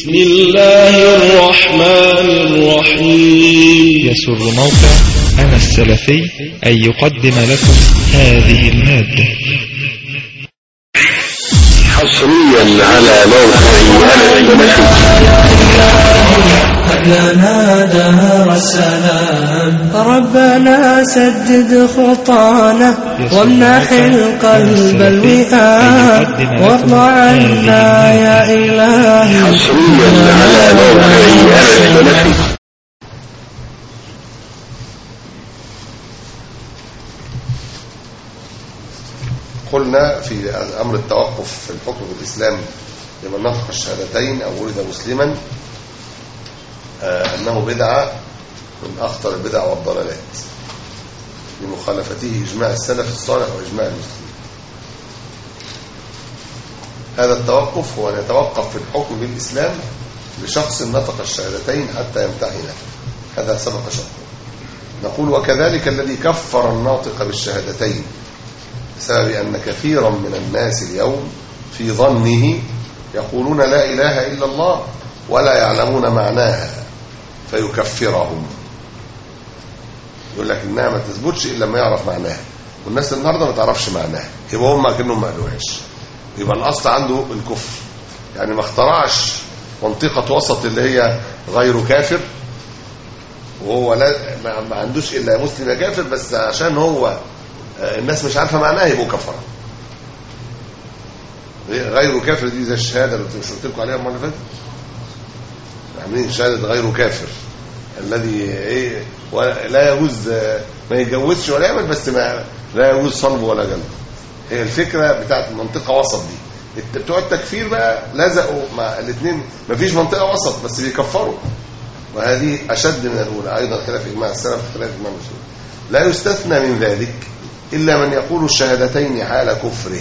بسم الله الرحمن الرحيم يسر موقع أنا السلفي أن يقدم لكم هذه المادة حصريا على موقع أنا السلفي لنا دار السلام ربنا سدد خطانا وامنح القلب الوئام وارض عنا يا إلهي حصريا على موقع أنا السلفي قلنا في أمر التوقف في الحكم في الإسلام لمن نطق الشهادتين أو ولد مسلما آه، أنه بدعة من أخطر البدع والضلالات لمخالفته إجماع السلف الصالح وإجماع المسلمين هذا التوقف هو أن يتوقف في الحكم بالإسلام لشخص نطق الشهادتين حتى يمتحنه هذا سبق شرحه نقول وكذلك الذي كفر الناطق بالشهادتين بسبب أن كثيرا من الناس اليوم في ظنه يقولون لا إله إلا الله ولا يعلمون معناها فيكفرهم يقول لك إنها ما تثبتش إلا لما يعرف معناها والناس النهارده ما تعرفش معناها يبقى هم كأنهم ما قالوهاش يبقى الأصل عنده الكفر يعني ما اخترعش منطقة وسط اللي هي غير كافر وهو لا ما ما عندوش إلا مسلم يا كافر بس عشان هو آه، الناس مش عارفة معناها يبقوا كفرة غير كافر دي زي الشهادة اللي مش قلت لكم عليها المرة اللي فاتت عاملين شهادة غير كافر الذي ايه ولا- لا يجوز آه، ما يتجوزش ولا يعمل بس ما لا يجوز صلب ولا جلب هي الفكرة بتاعت المنطقة وسط دي الت- بتوع التكفير بقى لزقوا مع الاثنين مفيش منطقة وسط بس بيكفروا وهذه أشد من الأولى أيضا خلاف إجماع السلف خلاف إجماع المسلمين لا يستثنى من ذلك إلا من يقول الشهادتين حال كفره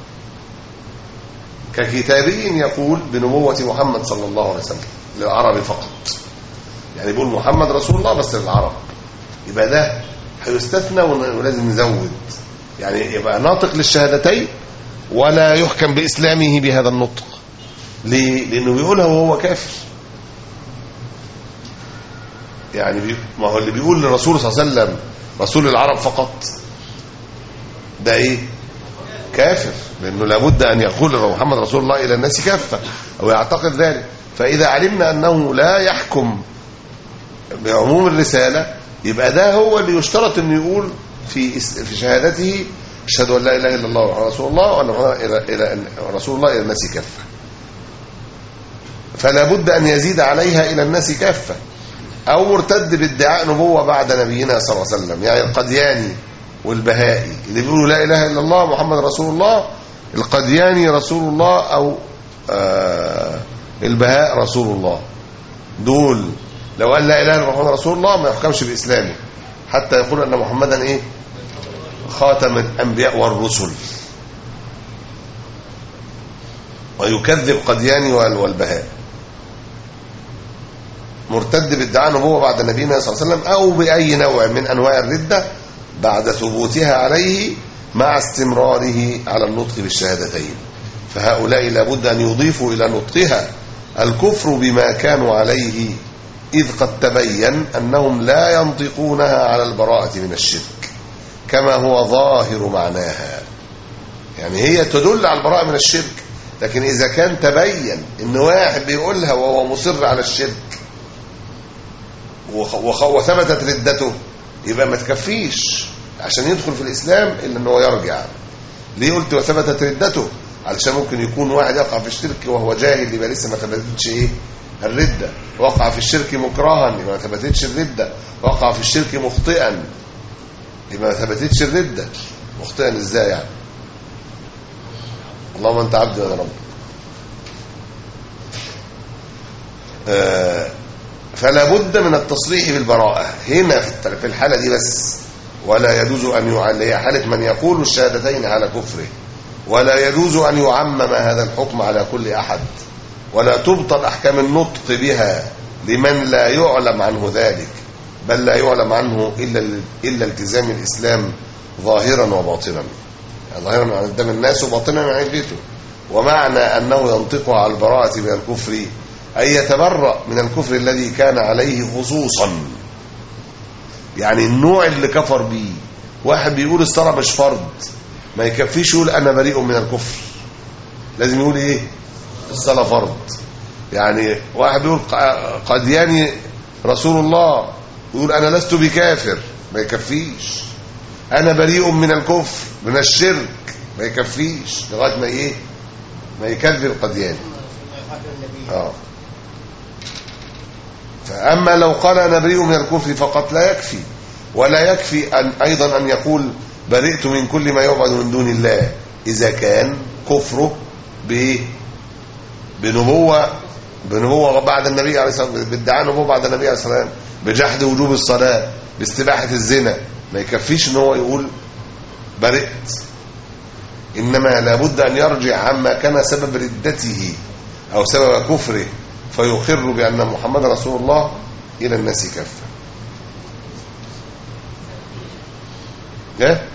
ككتابي يقول بنبوة محمد صلى الله عليه وسلم للعرب فقط يعني بيقول محمد رسول الله بس للعرب يبقى ده هيستثنى ون- ولازم نزود يعني يبقى ناطق للشهادتين ولا يحكم بإسلامه بهذا النطق ليه؟ لأنه بيقولها وهو كافر يعني بي... ما هو اللي بيقول للرسول صلى الله عليه وسلم رسول العرب فقط ده ايه كافر لانه لابد ان يقول محمد رسول الله الى الناس كافه او يعتقد ذلك فاذا علمنا انه لا يحكم بعموم الرساله يبقى ده هو اللي يشترط انه يقول في اس- في شهادته اشهد ان لا اله الا الله وأن رسول الله وان محمد الى الى رسول الله الى الناس كافه فلا بد ان يزيد عليها الى الناس كافه او مرتد بادعاء نبوه بعد نبينا صلى الله عليه وسلم يعني القدياني والبهائي اللي بيقولوا لا اله الا الله محمد رسول الله القدياني رسول الله او آه البهاء رسول الله دول لو قال لا اله الا الله محمد رسول الله ما يحكمش باسلامه حتى يقول ان محمدا ايه خاتم الانبياء والرسل ويكذب قدياني وال- والبهاء مرتد بادعاء نبوه بعد نبينا صلى الله عليه وسلم او باي نوع من انواع الرده بعد ثبوتها عليه مع استمراره على النطق بالشهادتين فهؤلاء لابد ان يضيفوا الى نطقها الكفر بما كانوا عليه اذ قد تبين انهم لا ينطقونها على البراءه من الشرك كما هو ظاهر معناها يعني هي تدل على البراءه من الشرك لكن اذا كان تبين ان واحد بيقولها وهو مصر على الشرك وخ- وخ- وثبتت ردته يبقى ما تكفيش عشان يدخل في الإسلام إلا أنه يرجع ليه قلت وثبتت ردته علشان ممكن يكون واحد يقع في الشرك وهو جاهل يبقى لسه ما ثبتتش ايه الردة وقع في الشرك مكرها يبقى ما ثبتتش الردة وقع في الشرك مخطئا يبقى ما ثبتتش الردة مخطئا ازاي يعني اللهم انت عبدي وانا ربك آه فلا بد من التصريح بالبراءة هنا في الت- في الحالة دي بس ولا يجوز أن يعل هي حالة من يقول الشهادتين على كفره ولا يجوز أن يعمم هذا الحكم على كل أحد ولا تبطل أحكام النطق بها لمن لا يعلم عنه ذلك بل لا يعلم عنه إلا إلا التزام الإسلام ظاهرا وباطنا يعني ظاهرا قدام الناس وباطنا عن بيته ومعنى أنه ينطق على البراءة من الكفر أي يتبرأ من الكفر الذي كان عليه خصوصا يعني النوع اللي كفر بيه واحد بيقول الصلاة مش فرض ما يكفيش يقول أنا بريء من الكفر لازم يقول إيه الصلاة فرض يعني واحد بيقول ق- قدياني رسول الله يقول أنا لست بكافر ما يكفيش أنا بريء من الكفر من الشرك ما يكفيش لغاية ما إيه ما يكذب قدياني اه فأما لو قال أنا بريء من الكفر فقط لا يكفي ولا يكفي أن أيضا أن يقول برئت من كل ما يعبد من دون الله إذا كان كفره بإيه؟ بنبوة بنبوة بعد النبي عليه الصلاة والسلام بادعاء نبوة بعد النبي عليه الصلاة والسلام بجحد وجوب الصلاة باستباحة الزنا ما يكفيش ان هو يقول برئت إنما لابد أن يرجع عما كان سبب ردته أو سبب كفره فيقر بأن محمد رسول الله إلى الناس كافة إيه؟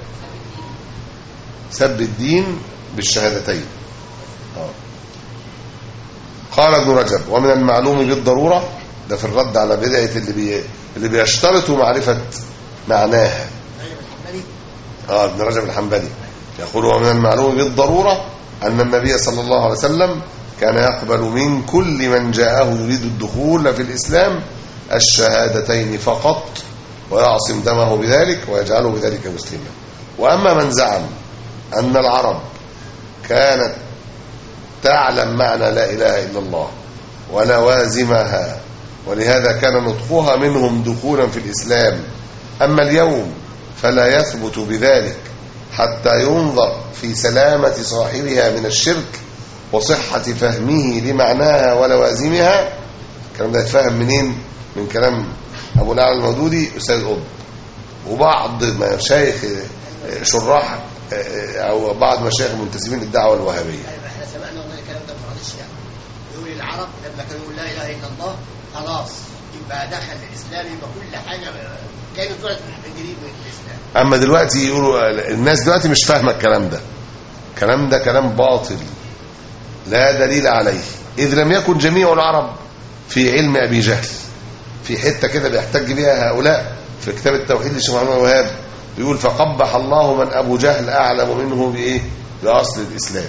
سب الدين بالشهادتين آه. قال ابن رجب ومن المعلوم بالضرورة ده في الرد على بدعة اللي, بي... اللي بيشترطوا معرفة معناها اه ابن رجب الحنبلي يقول ومن المعلوم بالضرورة أن النبي صلى الله عليه وسلم كان يقبل من كل من جاءه يريد الدخول في الإسلام الشهادتين فقط ويعصم دمه بذلك ويجعله بذلك مسلما وأما من زعم أن العرب كانت تعلم معنى لا إله إلا الله ولوازمها ولهذا كان نطقها منهم دخولا في الإسلام أما اليوم فلا يثبت بذلك حتى ينظر في سلامة صاحبها من الشرك وصحة فهمه لمعناها ولوازمها الكلام ده يتفهم منين من كلام أبو الأعلى المودودي أستاذ قطب وبعض مشايخ شراح أو بعض مشايخ المنتسبين للدعوة الوهابية احنا سمعنا والله الكلام ده ما معلش يعني يقول العرب لما كانوا يقول لا اله الا الله خلاص يبقى دخل الاسلام يبقى كل حاجه كانت طلعت من جديد من الاسلام أما دلوقتي يقولوا الناس دلوقتي مش فاهمة الكلام ده الكلام ده كلام باطل لا دليل عليه إذ لم يكن جميع العرب في علم أبي جهل في حتة كده بيحتج بها هؤلاء في كتاب التوحيد للشيخ محمد وهاب بيقول فقبح الله من أبو جهل أعلم منه بإيه بأصل الإسلام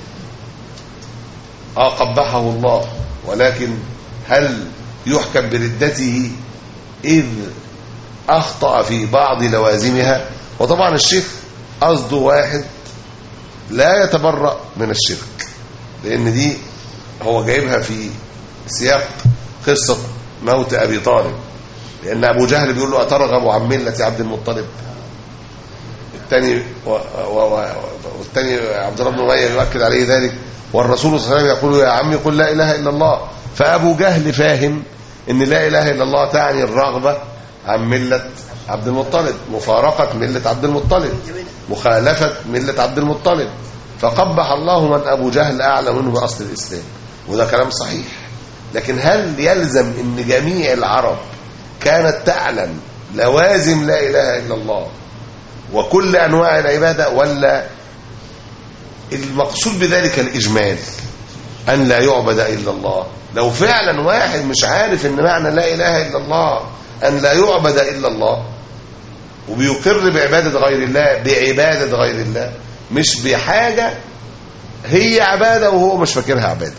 آه قبحه الله ولكن هل يحكم بردته إذ أخطأ في بعض لوازمها وطبعا الشيخ قصده واحد لا يتبرأ من الشرك لأن دي هو جايبها في سياق قصة موت أبي طالب لأن أبو جهل بيقول له أترغب عن ملة عبد المطلب الثاني و... و... و... والثاني عبد الله بن أمية يؤكد عليه ذلك والرسول صلى الله عليه وسلم يقول يا عمي قل لا إله إلا الله فأبو جهل فاهم إن لا إله إلا الله تعني الرغبة عن ملة عبد المطلب مفارقة ملة عبد المطلب مخالفة ملة عبد المطلب فقبح الله من أبو جهل أعلى منه بأصل الإسلام وده كلام صحيح لكن هل يلزم أن جميع العرب كانت تعلم لوازم لا إله إلا الله وكل أنواع العبادة ولا المقصود بذلك الإجمال أن لا يعبد إلا الله لو فعلا واحد مش عارف أن معنى لا إله إلا الله أن لا يعبد إلا الله وبيقر بعبادة غير الله بعبادة غير الله مش بحاجة هي عبادة وهو مش فاكرها عبادة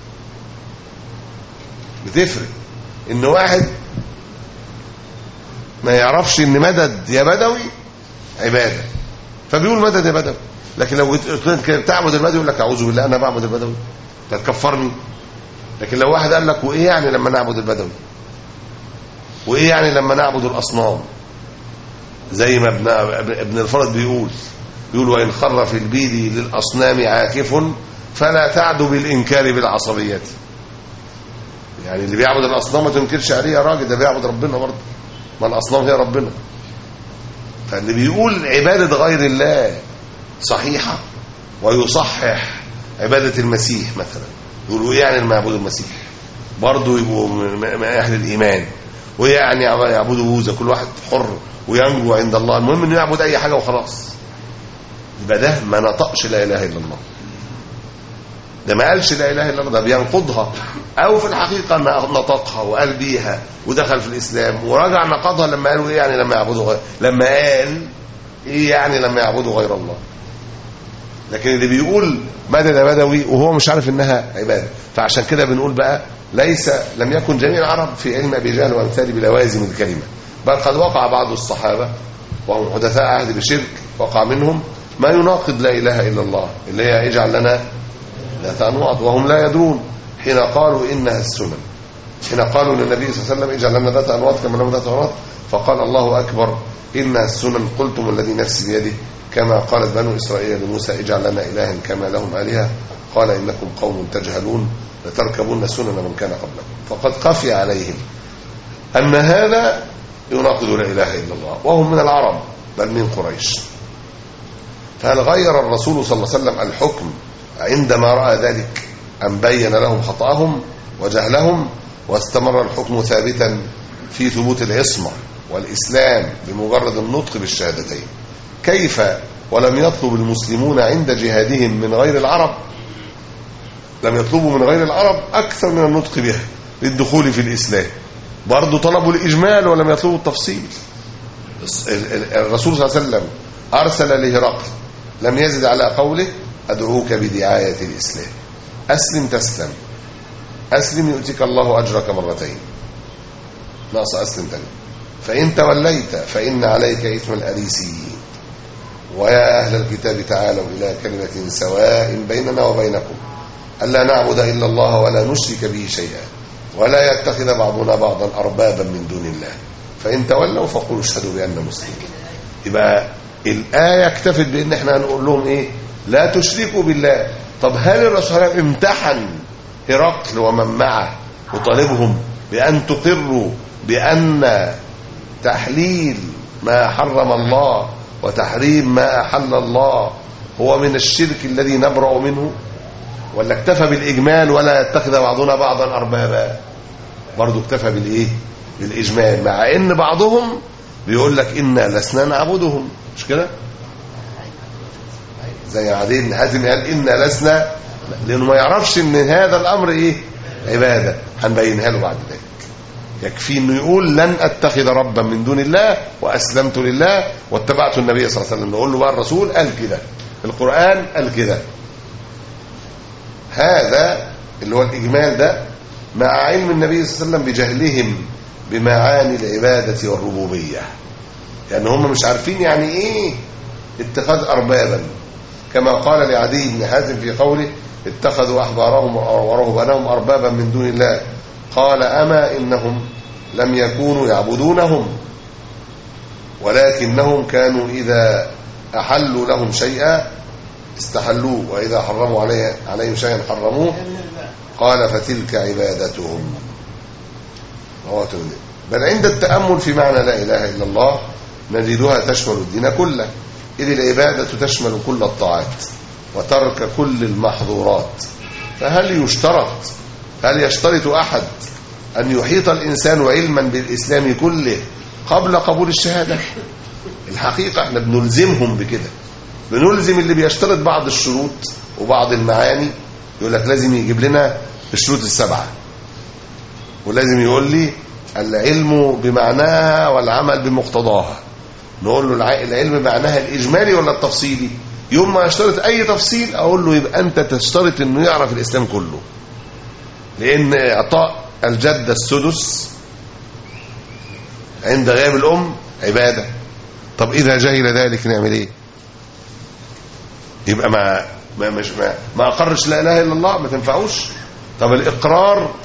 بتفرق ان واحد ما يعرفش ان مدد يا بدوي عبادة فبيقول مدد يا بدوي لكن لو قلت له كده بتعبد البدوي يقول لك اعوذ بالله انا بعبد البدوي انت هتكفرني لكن لو واحد قال لك وايه يعني لما نعبد البدوي وايه يعني لما نعبد الاصنام زي ما ابن ابن الفرد بيقول يقول وإن خر في البيد للأصنام عاكف فلا تعد بالإنكار بالعصبية يعني اللي بيعبد الأصنام ما تنكرش عليه يا راجل ده بيعبد ربنا برضه ما الأصنام هي ربنا فاللي بيقول عبادة غير الله صحيحة ويصحح عبادة المسيح مثلا يقولوا ايه يعني المعبود المسيح برضه يبقوا من أهل الإيمان وإيه يعني يعبدوا بوذا كل واحد حر وينجو عند الله المهم انه يعبد اي حاجه وخلاص يبقى ده ما نطقش لا اله الا الله ده ما قالش لا اله الا الله ده بينقضها او في الحقيقه ان نطقها وقال بيها ودخل في الاسلام ورجع نقضها لما قالوا ايه يعني لما يعبدوا غير لما قال ايه يعني لما يعبدوا غير الله لكن اللي بيقول مدد بدوي وهو مش عارف انها عباده فعشان كده بنقول بقى ليس لم يكن جميع العرب في علم ابي جهل وامثاله بلوازم الكلمه بل قد وقع بعض الصحابه وهم حدثاء عهد بشرك وقع منهم ما يناقض لا اله الا الله اللي هي اجعل لنا ذات انواط وهم لا يدرون حين قالوا انها السنن حين قالوا للنبي صلى الله عليه وسلم اجعل لنا ذات انواط كما لهم ذات انواط فقال الله اكبر انها السنن قلتم الذي نفسي بيده كما قالت بنو اسرائيل لموسى اجعل لنا الها كما لهم الهه قال انكم قوم تجهلون لتركبون سنن من كان قبلكم فقد خفي عليهم ان هذا يناقض لا اله الا الله وهم من العرب بل من قريش فهل غير الرسول صلى الله عليه وسلم الحكم عندما راى ذلك ام بين لهم خطاهم وجهلهم واستمر الحكم ثابتا في ثبوت العصمه والاسلام بمجرد النطق بالشهادتين كيف ولم يطلب المسلمون عند جهادهم من غير العرب لم يطلبوا من غير العرب اكثر من النطق بها للدخول في الاسلام برضه طلبوا الاجمال ولم يطلبوا التفصيل ال- ال- الرسول صلى الله عليه وسلم ارسل لهرقل لم يزد على قوله ادعوك بدعايه الاسلام اسلم تسلم اسلم يؤتيك الله اجرك مرتين ناقص اسلم تاني فان توليت فان عليك اثم الاريسيين ويا اهل الكتاب تعالوا الى كلمه سواء بيننا وبينكم الا نعبد الا الله ولا نشرك به شيئا ولا يتخذ بعضنا بعضا اربابا من دون الله فان تولوا فقولوا اشهدوا باننا مسلمون يبقى الايه اكتفت بان احنا هنقول لهم ايه لا تشركوا بالله طب هل الرسول صلى الله عليه وسلم امتحن هرقل ومن معه وطالبهم بان تقروا بان تحليل ما حرم الله وتحريم ما احل الله هو من الشرك الذي نبرأ منه ولا اكتفى بالاجمال ولا يتخذ بعضنا بعضا اربابا برضه اكتفى بالايه بالاجمال مع ان بعضهم بيقول لك انا لسنا نعبدهم مش كده زي عدي بن حاتم قال انا لسنا لانه ما يعرفش ان هذا الامر ايه عباده هنبينها له بعد ذلك يكفي انه يقول لن اتخذ ربا من دون الله واسلمت لله واتبعت النبي صلى الله عليه وسلم نقول له بقى الرسول قال كده القران قال كده هذا اللي هو الاجمال ده مع علم النبي صلى الله عليه وسلم بجهلهم بمعاني العباده والربوبيه يعني هم مش عارفين يعني ايه اتخاذ اربابا كما قال لعدي بن حاتم في قوله اتخذوا احبارهم ورهبانهم اربابا من دون الله قال اما انهم لم يكونوا يعبدونهم ولكنهم كانوا اذا احلوا لهم شيئا استحلوه واذا حرموا عليه عليهم شيئا حرموه قال فتلك عبادتهم رواه الترمذي بل عند التامل في معنى لا اله الا الله نجدها تشمل الدين كله اذ العباده تشمل كل الطاعات وترك كل المحظورات فهل يشترط هل يشترط احد ان يحيط الانسان علما بالاسلام كله قبل قبول الشهاده الحقيقه احنا بنلزمهم بكده بنلزم اللي بيشترط بعض الشروط وبعض المعاني يقول لك لازم يجيب لنا الشروط السبعه ولازم يقول لي العلم بمعناها والعمل بمقتضاها نقول له الع- العلم بمعناها الاجمالي ولا التفصيلي يوم ما يشترط اي تفصيل اقول له يبقى انت تشترط انه يعرف الاسلام كله لان اعطاء الجده السدس عند غياب الام عباده طب اذا جهل ذلك نعمل ايه يبقى ما ما مش ما, ما اقرش لا اله الا الله ما تنفعوش طب الاقرار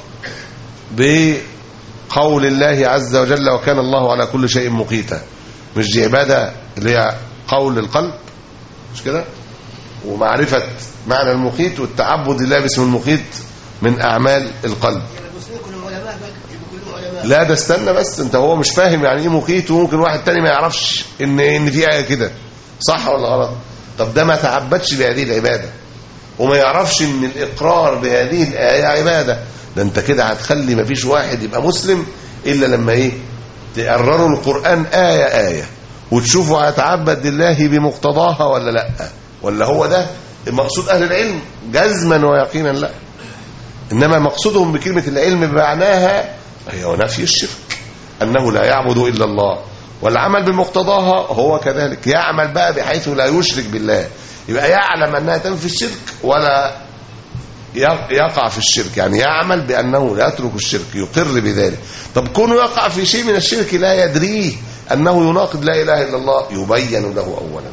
بقول الله عز وجل وكان الله على كل شيء مقيتا مش دي عباده اللي هي قول القلب مش كده ومعرفه معنى المقيت والتعبد لله باسم المقيت من اعمال القلب يبقى المسلمين كلهم علماء بقى يبقوا كلهم علماء لا ده استنى بس انت هو مش فاهم يعني ايه مقيت وممكن واحد تاني ما يعرفش ان ان في ايه كده صح ولا غلط طب ده ما تعبدش بهذه العباده وما يعرفش ان الاقرار بهذه الايه عباده ده انت كده هتخلي ما فيش واحد يبقى مسلم الا لما ايه تقرروا القران ايه ايه وتشوفوا هيتعبد لله بمقتضاها ولا لا ولا هو ده مقصود أهل العلم جزما ويقينا لا إنما مقصودهم بكلمة العلم بمعناها هي نفي الشرك أنه لا يعبد إلا الله والعمل بمقتضاها هو كذلك يعمل بقى بحيث لا يشرك بالله يبقى يعلم أنها تنفي الشرك ولا يقع في الشرك يعني يعمل بأنه لا يترك الشرك يقر بذلك طب كونه يقع في شيء من الشرك لا يدريه أنه يناقض لا إله إلا الله يبين له أولا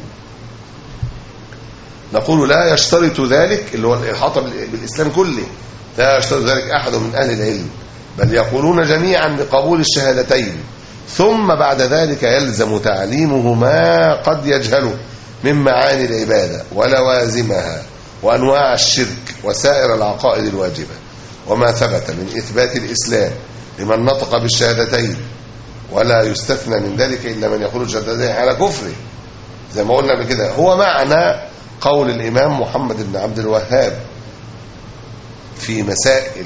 نقول لا يشترط ذلك اللي هو الإحاطة بالإسلام كله لا يشترط ذلك أحد من أهل العلم بل يقولون جميعا بقبول الشهادتين ثم بعد ذلك يلزم تعليمه ما قد يجهله من معاني العبادة ولوازمها وأنواع الشرك وسائر العقائد الواجبة وما ثبت من إثبات الإسلام لمن نطق بالشهادتين ولا يستثنى من ذلك إلا من يقول الشهادتين على كفره زي ما قلنا بكده هو معنى قول الإمام محمد بن عبد الوهاب في مسائل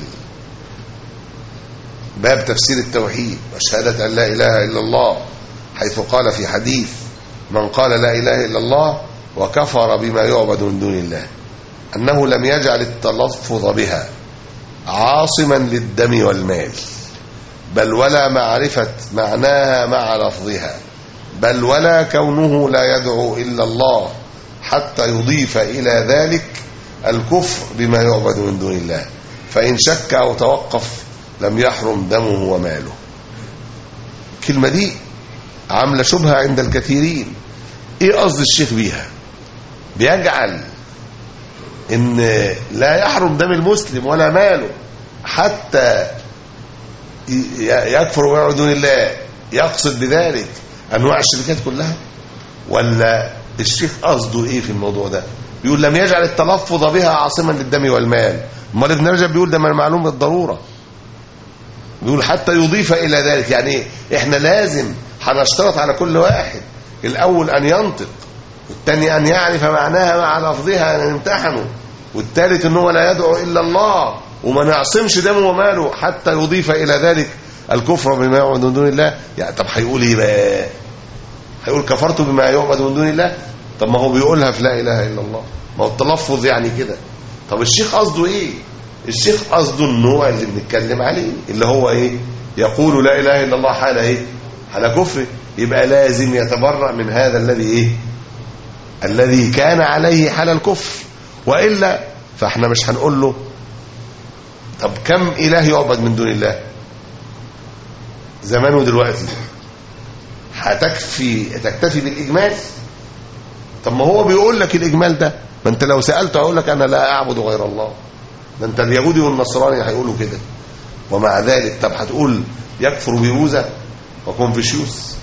باب تفسير التوحيد وشهادة أن لا إله إلا الله حيث قال في حديث من قال لا إله إلا الله وكفر بما يعبد من دون الله أنه لم يجعل التلفظ بها عاصما للدم والمال بل ولا معرفة معناها مع لفظها بل ولا كونه لا يدعو إلا الله حتى يضيف إلى ذلك الكفر بما يعبد من دون الله فإن شك أو توقف لم يحرم دمه وماله الكلمة دي عاملة شبهة عند الكثيرين ايه قصد الشيخ بيها بيجعل ان لا يحرم دم المسلم ولا ماله حتى يكفر ويعبد دون الله يقصد بذلك انواع الشركات كلها ولا الشيخ قصده ايه في الموضوع ده بيقول لم يجعل التلفظ بها عاصما للدم والمال امال ابن رجب بيقول ده معلوم بالضروره بيقول حتى يضيف الى ذلك يعني احنا لازم هنشترط على كل واحد الاول ان ينطق والثاني ان يعرف معناها مع لفظها ان يمتحنه والثالث ان هو لا يدعو الا الله وما نعصمش دمه وماله حتى يضيف الى ذلك الكفر بما يعبد من دون الله يعني طب هيقول ايه بقى هيقول كفرت بما يعبد من دون الله طب ما هو بيقولها في لا اله الا الله ما هو التلفظ يعني كده طب الشيخ قصده ايه الشيخ قصده النوع اللي بنتكلم عليه اللي هو ايه يقول لا اله الا الله حال ايه على كفر يبقى لازم يتبرأ من هذا الذي ايه الذي كان عليه حال الكفر والا فاحنا مش هنقول له طب كم اله يعبد من دون الله زمان ودلوقتي هتكفي تكتفي بالاجمال طب ما هو بيقول لك الاجمال ده ما انت لو سالته هيقول لك انا لا اعبد غير الله ده انت اليهودي والنصراني هيقولوا كده ومع ذلك طب هتقول يكفر بيوزا وكونفوشيوس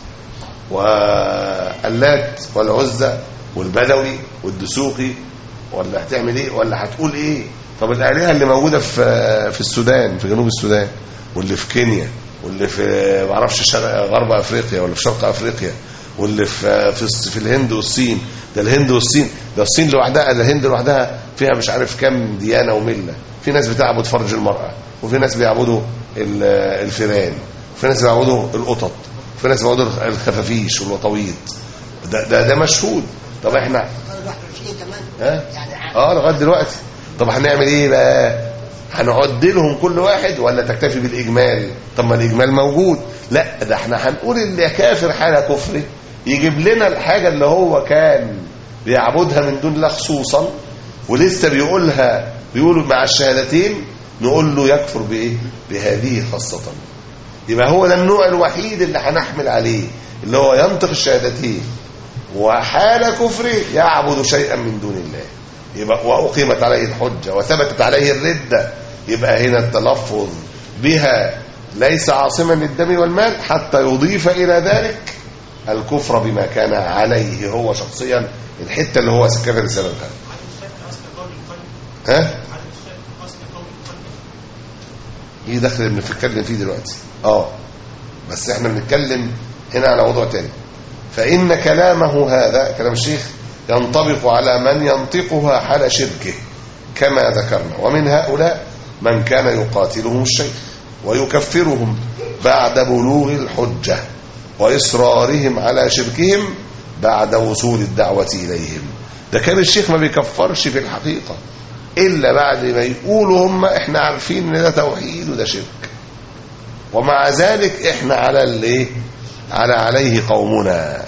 واللات والعزى والبدوي والدسوقي ولا هتعمل ايه ولا هتقول ايه طب الالهه اللي موجوده في في السودان في جنوب السودان واللي في كينيا واللي في ما اعرفش شرق غرب افريقيا ولا في شرق افريقيا واللي في في, في الهند والصين ده الهند والصين ده الصين لوحدها ده الهند لوحدها فيها مش عارف كام ديانه ومله في ناس بتعبد فرج المراه وفي ناس بيعبدوا الفيران وفي ناس بيعبدوا القطط وفي ناس بيعبدوا الخفافيش والوطويط ده ده, ده مشهود طب احنا ها اه لغايه دلوقتي طب هنعمل ايه بقى هنعد لهم كل واحد ولا تكتفي بالاجمال طب ما الاجمال موجود لا ده احنا هنقول اللي كافر حاله كفره يجيب لنا الحاجه اللي هو كان بيعبدها من دون الله خصوصا ولسه بيقولها بيقولوا مع الشهادتين نقول له يكفر بايه بهذه خاصه يبقى هو ده النوع الوحيد اللي هنحمل عليه اللي هو ينطق الشهادتين وحال كفره يعبد شيئا من دون الله يبقى وأقيمت عليه الحجة وثبتت عليه الردة يبقى هنا التلفظ بها ليس عاصما للدم والمال حتى يضيف إلى ذلك الكفر بما كان عليه هو شخصيا الحتة اللي هو كفر سببها ها ايه دخل اللي بنتكلم فيه دلوقتي اه بس احنا بنتكلم هنا على موضوع تاني فإن كلامه هذا كلام الشيخ ينطبق على من ينطقها حال شركه كما ذكرنا ومن هؤلاء من كان يقاتلهم الشيخ ويكفرهم بعد بلوغ الحجة وإصرارهم على شركهم بعد وصول الدعوة إليهم ده كان الشيخ ما بيكفرش في الحقيقة إلا بعد ما يقولوا هم إحنا عارفين إن ده توحيد وده شرك ومع ذلك إحنا على الإيه على عليه قومنا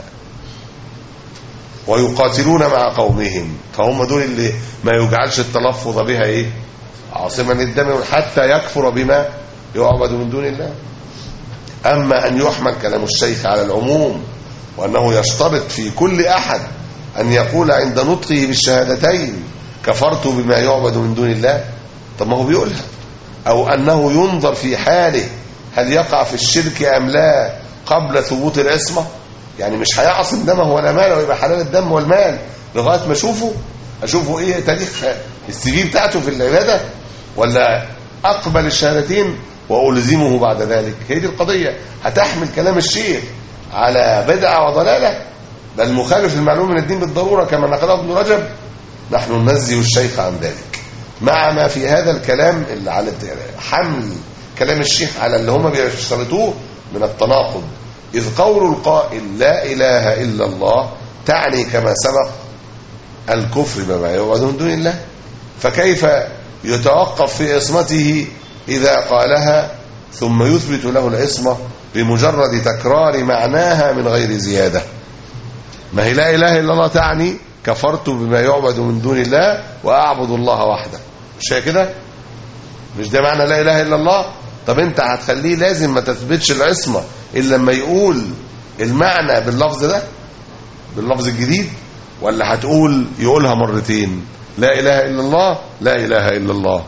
ويقاتلون مع قومهم فهم دول اللي ما يجعلش التلفظ بها إيه عاصما للدم حتى يكفر بما يعبد من دون الله أما أن يحمل كلام الشيخ على العموم وأنه يشترط في كل أحد أن يقول عند نطقه بالشهادتين كفرت بما يعبد من دون الله طب ما هو بيقولها أو أنه ينظر في حاله هل يقع في الشرك أم لا قبل ثبوت العصمة يعني مش هيعصم دمه ولا ماله ويبقى حلال الدم والمال لغاية ما أشوفه أشوفه إيه تاريخ السي في بتاعته في العبادة ولا أقبل الشهادتين وألزمه بعد ذلك هي دي القضية هتحمل كلام الشيخ على بدعة وضلالة بل مخالف المعلوم من الدين بالضرورة كما نقله ابن رجب نحن ننزه الشيخ عن ذلك مع ما في هذا الكلام اللي على حمل كلام الشيخ على اللي هم بيشترطوه من التناقض إذ قول القائل لا إله إلا الله تعني كما سبق الكفر بما يعبد من دون الله فكيف يتوقف في عصمته إذا قالها ثم يثبت له العصمة بمجرد تكرار معناها من غير زيادة ما هي لا إله إلا الله تعني كفرت بما يعبد من دون الله وأعبد الله وحده مش هي كده مش ده معنى لا إله إلا الله طب انت هتخليه لازم ما تثبتش العصمة إلا لما يقول المعنى باللفظ ده باللفظ الجديد ولا هتقول يقولها مرتين لا إله إلا الله لا إله إلا الله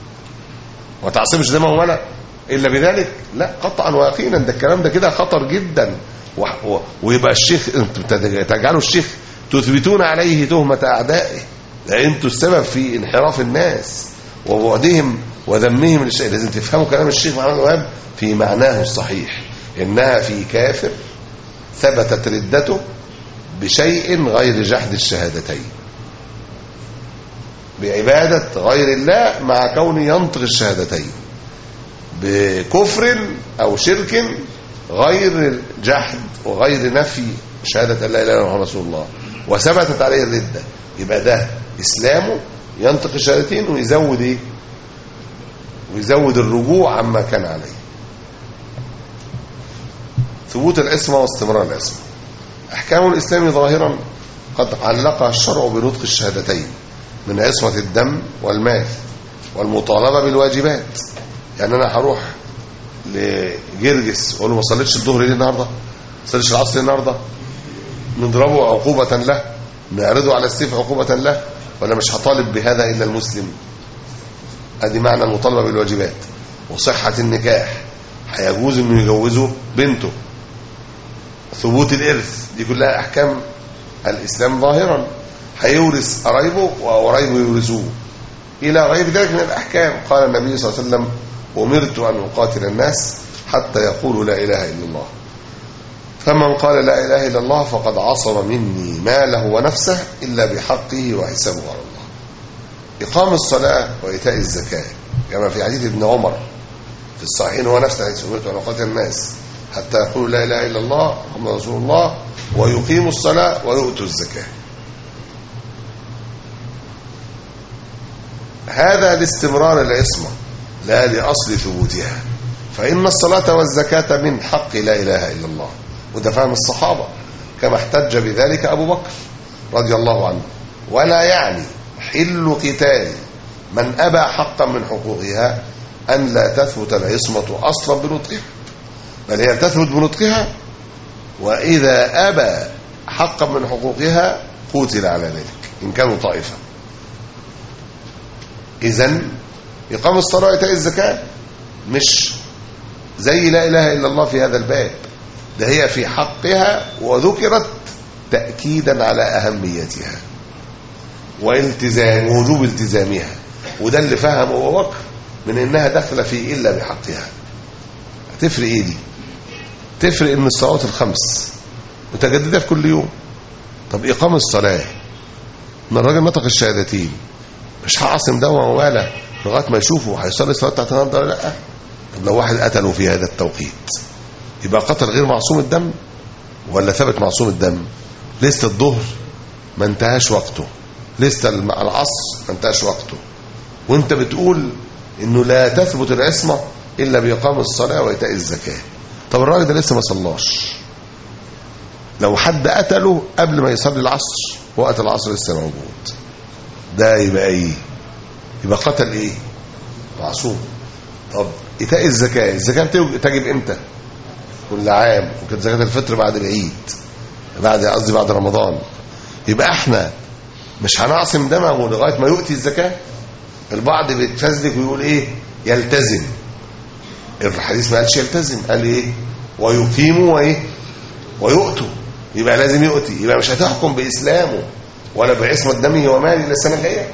وتعصمش دمه ولا إلا بذلك لا قطعا ويقينا ده الكلام ده كده خطر جدا و... و... ويبقى الشيخ انتوا تجعلوا الشيخ تثبتون عليه تهمة أعدائه ده انتوا السبب في انحراف الناس وبعدهم وذمهم للشيء لازم تفهموا كلام الشيخ محمد الوهاب في معناه الصحيح إنها في كافر ثبتت ردته بشيء غير جحد الشهادتين بعبادة غير الله مع كونه ينطق الشهادتين بكفر أو شرك غير جحد وغير نفي شهادة لا إله إلا الله رسول الله وثبتت عليه الردة يبقى ده إسلامه ينطق الشهادتين ويزود إيه ويزود الرجوع عما كان عليه ثبوت العصمة واستمرار العصمة أحكام الإسلام ظاهرا قد علقها الشرع بنطق الشهادتين من عصمة الدم والمال والمطالبة بالواجبات يعني أنا هروح لجرجس أقول له ما صليتش الظهر ليه النهاردة ما صليتش العصر ليه النهاردة نضربه عقوبة له نعرضه على السيف عقوبة له ولا مش هطالب بهذا إلا المسلم ادي معنى المطالبة بالواجبات وصحة النكاح هيجوز انه يجوزه بنته ثبوت الارث دي كلها احكام الاسلام ظاهرا هيورث قرايبه وقرايبه يورثوه الى غير ذلك من الاحكام قال النبي صلى الله عليه وسلم امرت ان اقاتل الناس حتى يقولوا لا اله الا الله فمن قال لا اله الا الله فقد عصم مني ماله ونفسه الا بحقه وحسابه على الله إقام الصلاة وإيتاء الزكاة كما في حديث ابن عمر في الصحيحين هو نفس حديث أمرت أن أقاتل الناس حتى يقولوا لا إله إلا الله محمد رسول الله ويقيموا الصلاة ويؤتوا الزكاة هذا لاستمرار العصمة لا لأصل ثبوتها فإن الصلاة والزكاة من حق لا إله إلا الله وده فهم الصحابة كما احتج بذلك أبو بكر رضي الله عنه ولا يعني حل قتال من أبى حقا من حقوقها أن لا تثبت العصمة أصلا بنطقها بل هي تثبت بنطقها وإذا أبى حقا من حقوقها قتل على ذلك إن كانوا طائفة إذا إقام الصلاة وإيتاء الزكاة مش زي لا إله إلا الله في هذا الباب ده هي في حقها وذكرت تأكيدا على أهميتها والتزام ووجوب التزامها وده اللي فهم ابو بكر من انها داخله في الا بحقها هتفرق ايه دي تفرق ان الصلوات الخمس متجدده في كل يوم طب اقام الصلاه ان الراجل نطق الشهادتين مش هعصم ده وماله لغايه ما يشوفوا هيصلي الصلاه بتاعت النهارده ولا لا طب لو واحد قتله في هذا التوقيت يبقى قتل غير معصوم الدم ولا ثبت معصوم الدم لسه الظهر ما انتهاش وقته لسه الم- العصر ما انتهاش وقته وانت بتقول انه لا تثبت العصمه الا باقام الصلاه وايتاء الزكاه طب الراجل ده لسه ما صلاش لو حد قتله قبل ما يصلي العصر وقت العصر لسه موجود ده يبقى ايه يبقى قتل ايه معصوم طب ايتاء الزكاه الزكاه بتوج- تجب امتى كل عام وكانت زكاه الفطر بعد العيد بعد قصدي بعد رمضان يبقى احنا مش هنعصم دمه لغايه ما يؤتي الزكاه البعض بيتفزلك ويقول ايه يلتزم الحديث ما قالش يلتزم قال ايه ويقيم وايه ويؤتوا يبقى لازم يؤتي يبقى مش هتحكم باسلامه ولا بعصمه دمه وماله الا السنه الجايه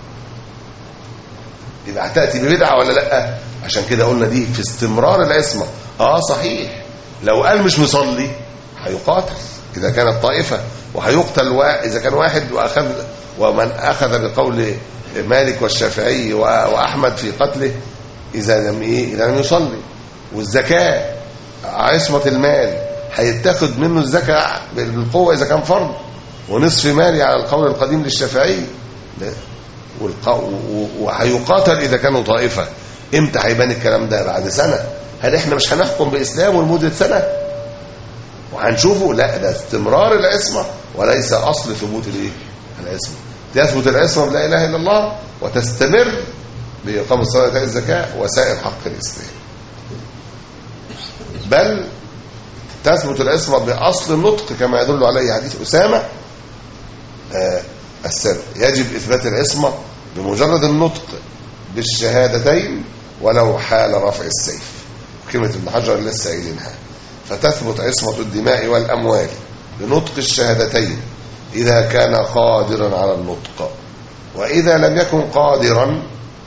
يبقى هتاتي ببدعه ولا لا عشان كده قلنا دي في استمرار العصمه اه صحيح لو قال مش مصلي هيقاتل اذا كانت طائفه وهيقتل وا- اذا كان واحد واخذ ومن اخذ بقول مالك والشافعي و- واحمد في قتله اذا لم ايه اذا لم يصلي والزكاه عصمه المال هيتاخد منه الزكاه بالقوه اذا كان فرض ونصف مالي على القول القديم للشافعي لا. والق- و- و- وهيقاتل اذا كانوا طائفه امتى هيبان الكلام ده بعد سنه هل احنا مش هنحكم باسلامه لمده سنه وهنشوفه لا ده استمرار العصمه وليس اصل ثبوت الايه العصمه تثبت العصمه بلا اله الا الله وتستمر باقام الصلاه وإيتاء الزكاه وسائر حق الاسلام بل تثبت العصمه باصل النطق كما يدل عليه حديث اسامه آه، السابق يجب اثبات العصمه بمجرد النطق بالشهادتين ولو حال رفع السيف كلمه ابن حجر اللي لسه قايلينها فتثبت عصمه الدماء والاموال بنطق الشهادتين اذا كان قادرا على النطق واذا لم يكن قادرا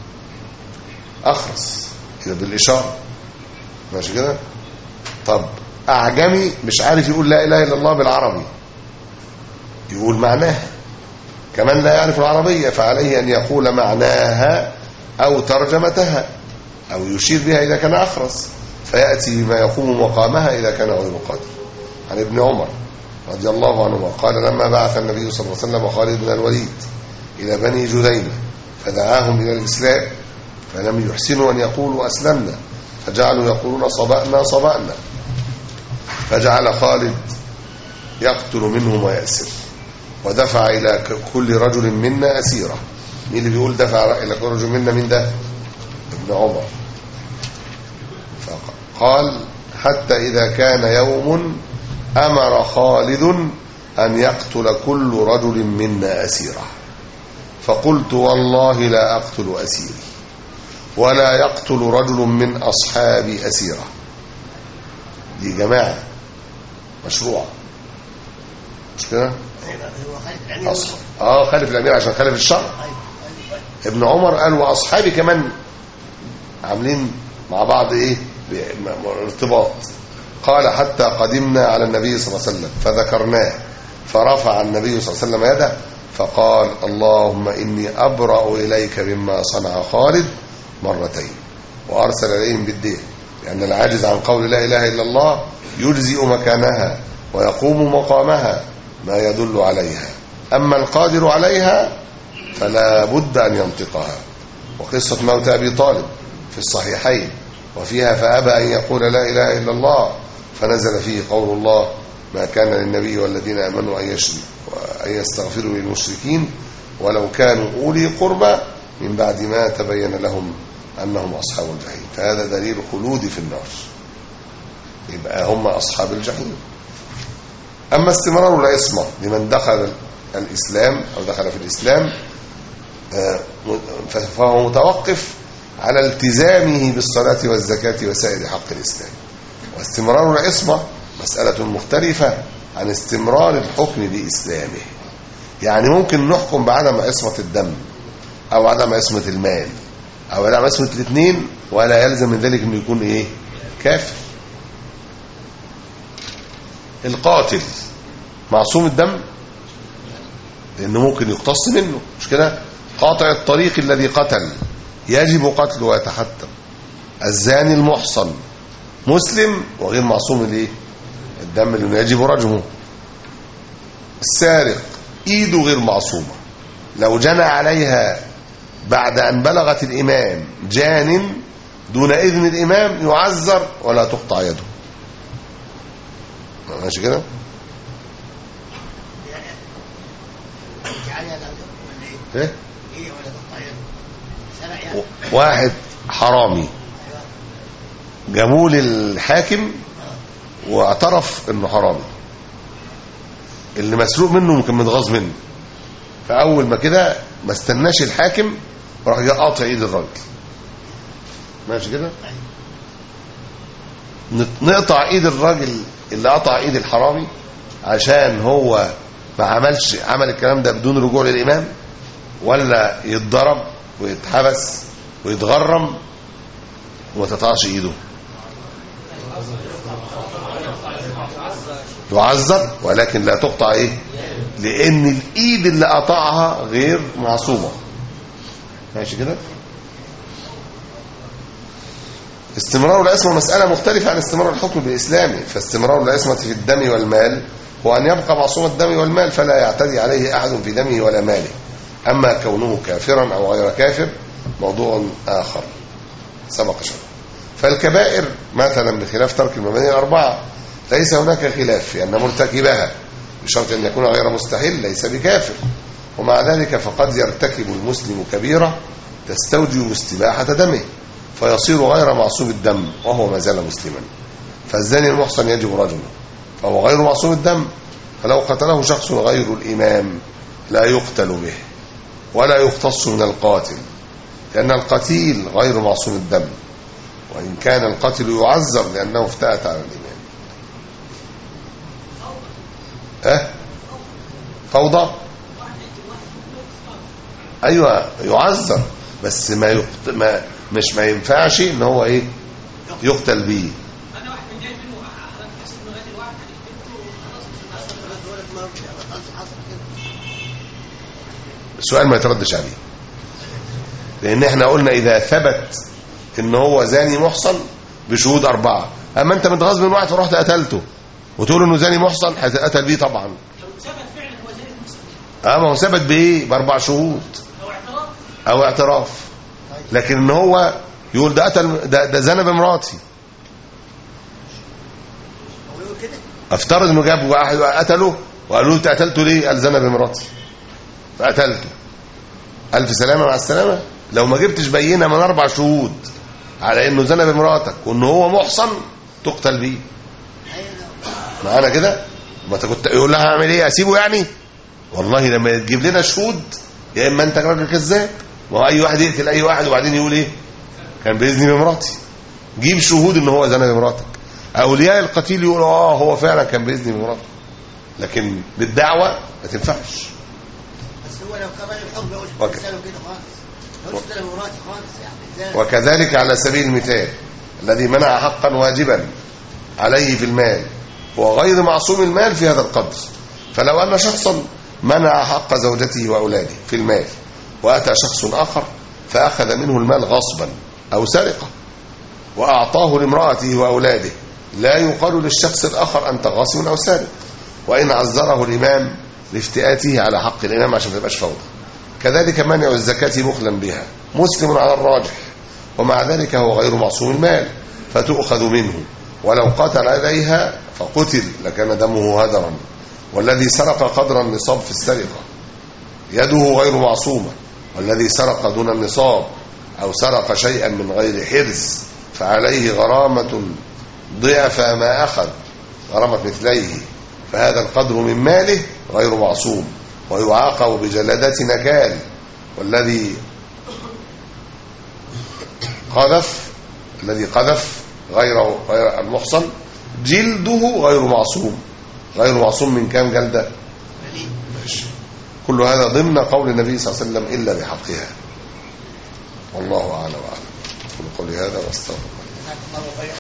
اخرس كده بالاشاره ماشي كده طب اعجمي مش عارف يقول لا اله الا الله بالعربي يقول معناها كمان لا يعرف العربية فعليه أن يقول معناها أو ترجمتها أو يشير بها إذا كان أخرس فيأتي بما يقوم مقامها إذا كان غير قادر عن ابن عمر رضي الله عنهما قال لما بعث النبي صلى الله عليه وسلم خالد بن الوليد إلى بني جذيمة فدعاهم إلى الإسلام فلم يحسنوا أن يقولوا أسلمنا فجعلوا يقولون صبأنا صبأنا فجعل خالد يقتل منهم ويأسر ودفع إلى ك- كل رجل منا أسيرة مين اللي بيقول دفع إلى كل رجل منا من ده ابن عمر فقال حتى إذا كان يوم أمر خالد أن يقتل كل رجل منا أسيرة فقلت والله لا أقتل أسيري ولا يقتل رجل من أصحابي أسيرة دي جماعة مشروع مش كده هو خالد الامير أص... اه خالف الامير عشان خالف الشرع ايوه ايوه ابن عمر قال واصحابي كمان عاملين مع بعض ايه ب- م- م- ارتباط قال حتى قدمنا على النبي صلى الله عليه وسلم فذكرناه فرفع النبي صلى الله عليه وسلم يده فقال اللهم اني ابرا اليك مما صنع خالد مرتين وارسل اليهم بالدين لان العاجز عن قول لا اله الا الله يجزئ مكانها ويقوم مقامها ما يدل عليها اما القادر عليها فلا بد أن ينطقها وقصة موت أبي طالب في الصحيحين وفيها فأبى أن يقول لا إله إلا الله فنزل فيه قول الله ما كان للنبي والذين آمنوا أن يشركوا أن يستغفروا للمشركين ولو كانوا أولي قربى من بعد ما تبين لهم أنهم أصحاب الجحيم فهذا دليل خلود في النار يبقى هم أصحاب الجحيم أما استمرار العصمة لمن دخل الإسلام أو دخل في الإسلام آه، فهو متوقف على التزامه بالصلاة والزكاة وسائر حق الإسلام واستمرار العصمة مسألة مختلفة عن استمرار الحكم بإسلامه يعني ممكن نحكم بعدم عصمة الدم أو عدم عصمة المال أو عدم عصمة الاثنين ولا يلزم من ذلك أنه يكون إيه كافر القاتل معصوم الدم لأنه ممكن يقتص منه مش كده قاطع الطريق الذي قتل يجب قتله ويتحتم الزاني المحصن مسلم وغير معصوم الايه الدم اللي يجب رجمه السارق ايده غير معصومة لو جنى عليها بعد ان بلغت الامام جان دون اذن الامام يعذر ولا تقطع يده ماشي كده يعني هذا ولا ايه؟ ايه ايه ولا تقطع يده سرق يعني واحد حرامي جابوه للحاكم واعترف انه حرامي اللي مسروق منه ممكن متغاظ منه فاول ما كده ما استناش الحاكم راح جاء قاطع ايد الراجل ماشي كده نت- نقطع ايد الراجل اللي قطع ايد الحرامي عشان هو ما عملش عمل الكلام ده بدون رجوع للامام ولا يتضرب ويتحبس ويتغرم وما تقطعش ايده يعذر ولكن لا تقطع ايه لان الايد اللي قطعها غير معصومه ماشي كده استمرار العصمه مساله مختلفه عن استمرار الحكم بالاسلام فاستمرار العصمه في الدم والمال هو ان يبقى معصوم الدم والمال فلا يعتدي عليه احد في دمه ولا ماله اما كونه كافرا او غير كافر موضوع اخر سبق شرح فالكبائر مثلا بخلاف ترك المباني الاربعه ليس هناك خلاف في ان مرتكبها بشرط ان يكون غير مستحيل ليس بكافر ومع ذلك فقد يرتكب المسلم كبيره تستوجب استباحه دمه فيصير غير معصوم الدم وهو ما زال مسلما فالزاني المحصن يجب رجمه فهو غير معصوم الدم فلو قتله شخص غير الامام لا يقتل به ولا يختص من القاتل لأن القتيل غير معصوم الدم وإن كان القتل يعذر لأنه افتأت على الإمام أه؟ فوضى أيوة يعذر بس ما, يقت... ما مش ما ينفعش ان هو ايه يقتل بيه السؤال ما يتردش عليه لان احنا قلنا اذا ثبت ان هو زاني محصن بشهود اربعه اما انت متغاظ من واحد فرحت قتلته وتقول انه زاني محصن هتقتل بيه طبعا اه ما هو ثبت بايه باربع شهود او اعتراف لكن ان هو يقول ده قتل ده, ده زنى بمراتي هو يقول كده افترض انه جاب واحد قتله وقالوا له انت قتلته ليه قال زنى بمراتي فقتلته الف سلامه مع السلامه لو ما جبتش بينه من اربع شهود على انه زنى بمراتك وان هو محصن تقتل بيه معانا كده ما انت كنت يقول لها هعمل ايه اسيبه يعني والله لما تجيب لنا شهود يا اما انت راجل كذاب ما هو اي واحد يقتل اي واحد وبعدين يقول ايه كان باذني بمراتي جيب شهود ان هو زنى بمراتك اولياء القتيل يقولوا اه هو فعلا كان باذني بمراتك لكن بالدعوه ما تنفعش بس هو لو كمان الحكم يقول وك- لسانه كده خالص يقول كده مراتي خالص يعني ازاي وكذلك على سبيل المثال الذي منع حقا واجبا عليه في المال هو غير معصوم المال في هذا القدر فلو أن شخصا منع حق زوجته وأولاده في المال وأتى شخص آخر فأخذ منه المال غصبا أو سرقة وأعطاه لامرأته وأولاده لا يقال للشخص الآخر أنت غاصب أو سارق وإن عذره الإمام لافتئاته على حق الإمام عشان ما تبقاش فوضى كذلك منع الزكاة بخلا بها مسلم على الراجح ومع ذلك هو غير معصوم المال فتؤخذ منه ولو قاتل عليها فقتل لكان دمه هدرا والذي سرق قدر النصاب في السرقة يده غير معصومة والذي سرق دون النصاب أو سرق شيئا من غير حرز فعليه غرامة ضعف ما أخذ غرامة مثليه فهذا القدر من ماله غير معصوم ويعاقب بجلدة نكال والذي قذف الذي قذف غير غير المحصن جلده غير معصوم غير معصوم من كام جلدة ماشي. كل هذا ضمن قول النبي صلى الله عليه وسلم إلا بحقها والله أعلم وأعلم قولي هذا واستغفر جزاك الله خيرا